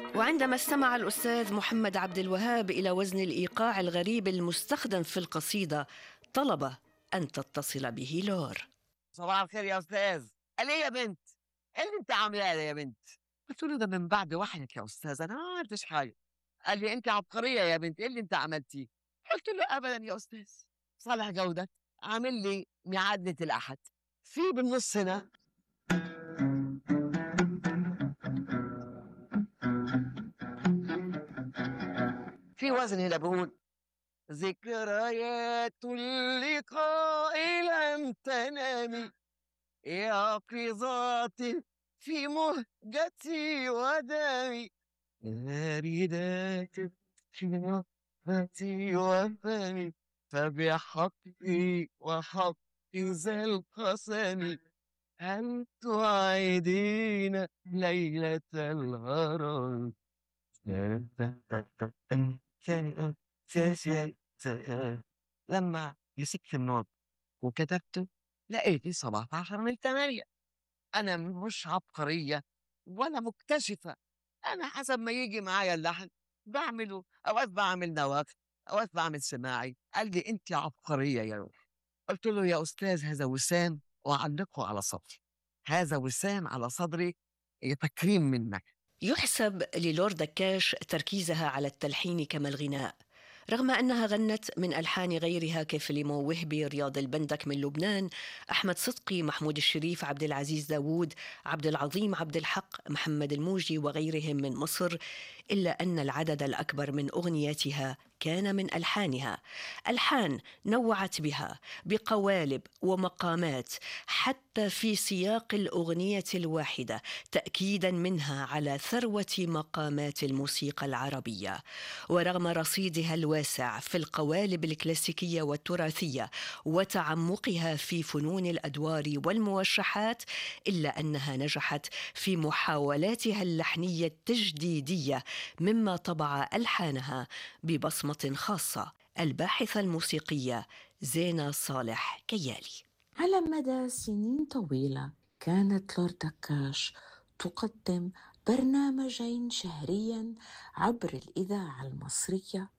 وعندما استمع الأستاذ محمد عبد الوهاب إلى وزن الإيقاع الغريب المستخدم في القصيدة طلب أن تتصل به لور صباح الخير يا استاذ قال ايه يا بنت ايه اللي انت عاملاه ده يا بنت قلت له ده من بعد وحيك يا استاذ انا ما عملتش حاجه قال لي انت عبقريه يا بنت ايه اللي انت عملتيه قلت له ابدا يا استاذ صالح جوده عامل لي ميعاد الاحد في بالنص هنا في وزن هنا بقول ذكريات اللقاء لم تنامي يقظات في مهجتي ودمي باردات في نفسي وفمي فبحقي وحق ذا القسم أن توعدين ليلة الغرام لما مسكت النوت وكتبته لقيتي 17 من 8 أنا مش عبقرية ولا مكتشفة أنا حسب ما يجي معايا اللحن بعمله أوقات بعمل نواقص أوقات بعمل سماعي قال لي أنت عبقرية يا روح قلت له يا أستاذ هذا وسام وأعلقه على صدري هذا وسام على صدري تكريم منك يحسب للور دكاش تركيزها على التلحين كما الغناء رغم أنها غنت من ألحان غيرها كفليمو وهبي رياض البندك من لبنان أحمد صدقي محمود الشريف عبد العزيز داوود عبد العظيم عبد الحق محمد الموجي وغيرهم من مصر إلا أن العدد الأكبر من أغنياتها كان من ألحانها ألحان نوعت بها بقوالب ومقامات حتى في سياق الأغنية الواحدة تأكيدا منها على ثروة مقامات الموسيقى العربية ورغم رصيدها الواسع في القوالب الكلاسيكية والتراثية وتعمقها في فنون الأدوار والموشحات إلا أنها نجحت في محاولاتها اللحنية التجديدية مما طبع ألحانها ببصمة خاصة الباحثة الموسيقية زينة صالح كيالي على مدى سنين طويلة كانت لورد دكاش تقدم برنامجين شهريا عبر الإذاعة المصرية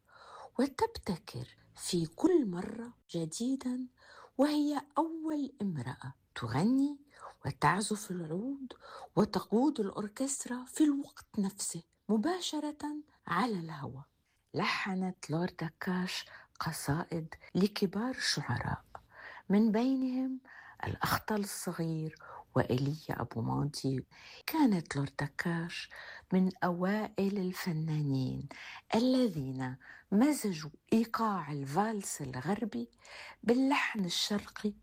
وتبتكر في كل مرة جديدا وهي أول امرأة تغني وتعزف العود وتقود الأوركسترا في الوقت نفسه مباشرة على الهواء لحنت لورد دكاش قصائد لكبار الشعراء من بينهم الأخطل الصغير وإيليا أبو ماضي كانت لورد دكاش من أوائل الفنانين الذين مزجوا إيقاع الفالس الغربي باللحن الشرقي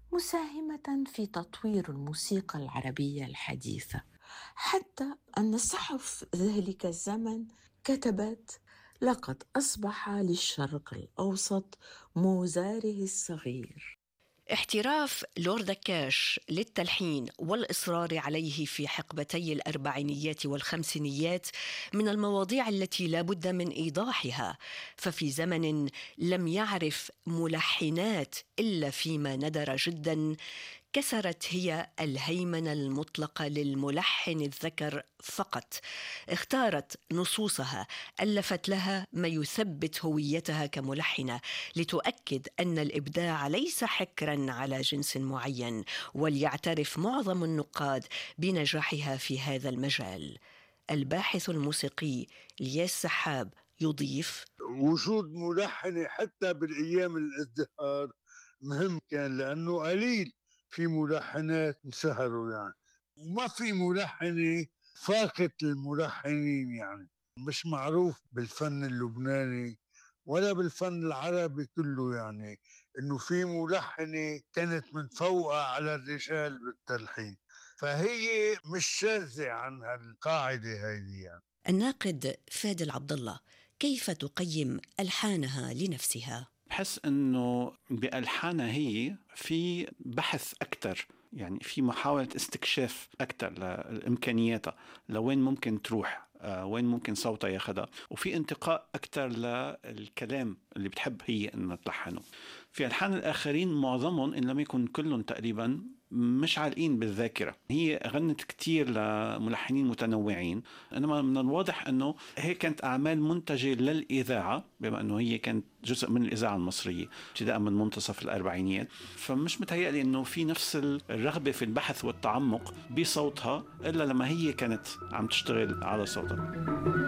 مساهمة في تطوير الموسيقى العربية الحديثة حتى أن صحف ذلك الزمن كتبت لقد أصبح للشرق الأوسط موزاره الصغير احتراف لورد دكاش للتلحين والإصرار عليه في حقبتي الأربعينيات والخمسينيات من المواضيع التي لا بد من إيضاحها ففي زمن لم يعرف ملحنات إلا فيما ندر جدا كسرت هي الهيمنه المطلقه للملحن الذكر فقط اختارت نصوصها الفت لها ما يثبت هويتها كملحنه لتؤكد ان الابداع ليس حكرا على جنس معين وليعترف معظم النقاد بنجاحها في هذا المجال الباحث الموسيقي لياس سحاب يضيف وجود ملحنة حتى بالأيام الازدهار مهم كان لأنه قليل في ملحنات انسهروا يعني وما في ملحنة فاقت الملحنين يعني مش معروف بالفن اللبناني ولا بالفن العربي كله يعني انه في ملحنة كانت متفوقة على الرجال بالتلحين فهي مش شاذة عن القاعدة هذه يعني الناقد فادل عبد الله كيف تقيم الحانها لنفسها بحس انه بالحانها هي في بحث اكثر يعني في محاولة استكشاف أكثر لإمكانياتها لوين ممكن تروح آه وين ممكن صوتها ياخدها وفي انتقاء أكثر للكلام اللي بتحب هي إنها تلحنه في ألحان الآخرين معظمهم إن لم يكن كلهم تقريبا مش عالقين بالذاكرة هي غنت كتير لملحنين متنوعين إنما من الواضح أنه هي كانت أعمال منتجة للإذاعة بما أنه هي كانت جزء من الإذاعة المصرية ابتداء من منتصف الأربعينيات فمش متهيألي أنه في نفس الرغبة في البحث والتعمق بصوتها إلا لما هي كانت عم تشتغل على صوتها